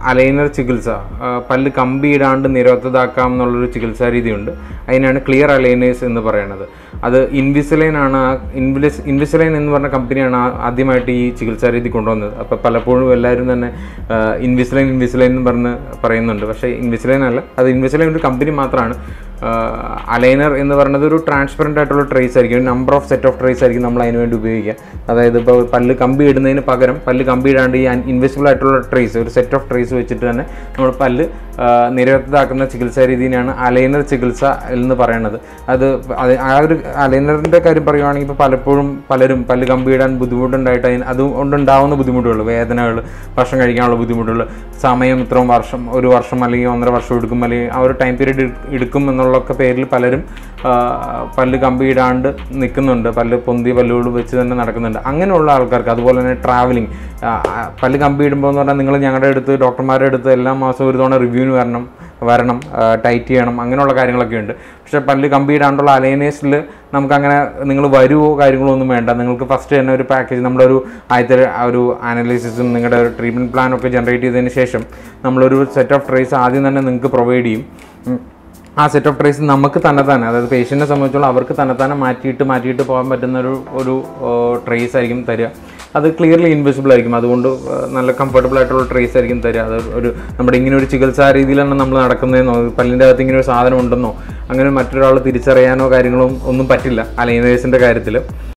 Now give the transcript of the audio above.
Aligner ചികിത്സ ആ, പല്ല് കമ്പി ഇടാണ്ട് നിരവധതാക്കാം എന്നുള്ളൊരു ചികിത്സാ രീതിയുണ്ട് അതിനാണ് ക്ലിയർ അലൈനേഴ്സ് എന്ന് പറയുന്നത് അത് ഇൻവിസലൈൻ ആണ് ആ ഇൻവിലിസ് ഇൻവിസലൈൻ എന്ന് പറഞ്ഞ കമ്പനിയാണ് ആ- ആദ്യമായിട്ട് ഈ ചികിത്സാ രീതി കൊണ്ടുവന്നത് അപ്പോൾ പലപ്പോഴും എല്ലാവരും തന്നെ ആ, ഇൻവിസലൈൻ ഇൻവിസലൈൻ എന്ന് പറഞ്ഞ് പറയുന്നുണ്ട് പക്ഷേ ഇൻവിസലൈൻ അല്ല അത് ഇൻവിസലൈൻ ഒരു കമ്പനി മാത്രമാണ് അലൈനർ എന്ന് പറയുന്നത് ഒരു ട്രാൻസ്പെറൻ്റ് ആയിട്ടുള്ള ട്രേസ് ആയിരിക്കും ഒരു number of set of trace ആയിരിക്കും നമ്മൾ അതിന് വേണ്ടി ഉപയോഗിക്കുക അതായത് ഇപ്പോൾ പല്ല് കമ്പി ഇടുന്നതിന് പകരം പല്ല് കമ്പി ഇടാണ്ട് ഈ ഇൻവിസിബിൾ ആയിട്ടുള്ള ട്രേസ് ഒരു സെറ്റ് ഓഫ് ട്രേസ് വെച്ചിട്ട് തന്നെ നമ്മൾ പല്ല് നിരവധതാക്കുന്ന ചികിത്സാ രീതിയാണ് അലൈനർ ചികിത്സ എന്ന് പറയുന്നത് അത് അത് ആ ഒരു അലൈനറിൻ്റെ കാര്യം പറയുവാണെങ്കിൽ ഇപ്പോൾ പലപ്പോഴും പലരും പല്ല് കമ്പി ഇടാൻ ബുദ്ധിമുട്ടുണ്ടായിട്ട് അതിന് അതുകൊണ്ടുണ്ടാവുന്ന ബുദ്ധിമുട്ടുകൾ വേദനകൾ ഭക്ഷണം കഴിക്കാനുള്ള ബുദ്ധിമുട്ടുകൾ സമയം ഇത്രയും വർഷം ഒരു വർഷം അല്ലെങ്കിൽ ഒന്നര വർഷം എടുക്കും അല്ലെങ്കിൽ ആ ഒരു ടൈം പീരീഡ് എടുക്കും എന്നുള്ളൊക്കെ പേരിൽ പലരും ആ, പല്ല് കമ്പി ഇടാണ്ട് നിൽക്കുന്നുണ്ട് പല്ല് പൊന്തി പല്ലുകൾ വെച്ച് തന്നെ നടക്കുന്നുണ്ട് അങ്ങനെയുള്ള ആൾക്കാർക്ക് അതുപോലെ തന്നെ ട്രാവലിംഗ് പല്ല് കമ്പി ഇടുമ്പോൾ എന്ന് പറഞ്ഞാൽ നിങ്ങൾ ഞങ്ങളുടെ അടുത്ത് ഡോക്ടർമാരുടെ അടുത്ത് എല്ലാ മാസവും ഒരു തവണ റിവ്യൂവിന് വരണം വരണം ടൈറ്റ് ചെയ്യണം അങ്ങനെയുള്ള കാര്യങ്ങളൊക്കെ ഉണ്ട് പക്ഷേ പല്ല് കമ്പി ഇടാണ്ടുള്ള അലൈനേഴ്സിൽ നമുക്കങ്ങനെ നിങ്ങൾ വരുമോ കാര്യങ്ങളോ ഒന്നും വേണ്ട നിങ്ങൾക്ക് ഫസ്റ്റ് തന്നെ ഒരു പാക്കേജ് നമ്മുടെ ഒരു ആദ്യത്തെ ആ ഒരു അനാലിസിസും നിങ്ങളുടെ ഒരു ട്രീറ്റ്മെൻറ്റ് പ്ലാനൊക്കെ ജനറേറ്റ് ചെയ്തതിന് ശേഷം നമ്മളൊരു സെറ്റ് ഓഫ് ട്രേസ് ആദ്യം തന്നെ നിങ്ങൾക്ക് പ്രൊവൈഡ് ചെയ്യും ഉം. ആ സെറ്റ് ഓഫ് ട്രേസ് നമുക്ക് തന്നെ തന്നെ അതായത് പേഷ്യൻറ്റിനെ സംബന്ധിച്ചോളം അവർക്ക് തന്നെ തന്നെ മാറ്റിയിട്ട് മാറ്റിയിട്ട് പോകാൻ പറ്റുന്ന ഒരു ഒരു ട്രേസ് ആയിരിക്കും തരിക അത് ക്ലിയർലി ഇൻവിസിബിൾ ആയിരിക്കും അതുകൊണ്ട് ആ, നല്ല കംഫർട്ടബിൾ ആയിട്ടുള്ള ട്രേസ് ആയിരിക്കും തരിക അത് ഒരു നമ്മുടെ ഇങ്ങനെ ഒരു ചികിത്സാ രീതിയിലാണ് നമ്മൾ നടക്കുന്നതെന്നോ പല്ലിൻ്റെ അകത്ത് ഇങ്ങനെ ഒരു സാധനം ഉണ്ടെന്നോ അങ്ങനെ മറ്റൊരാൾ തിരിച്ചറിയാനോ കാര്യങ്ങളോ ഒന്നും പറ്റില്ല അലൈനേഴ്സിൻ്റെ കാര്യത്തിൽ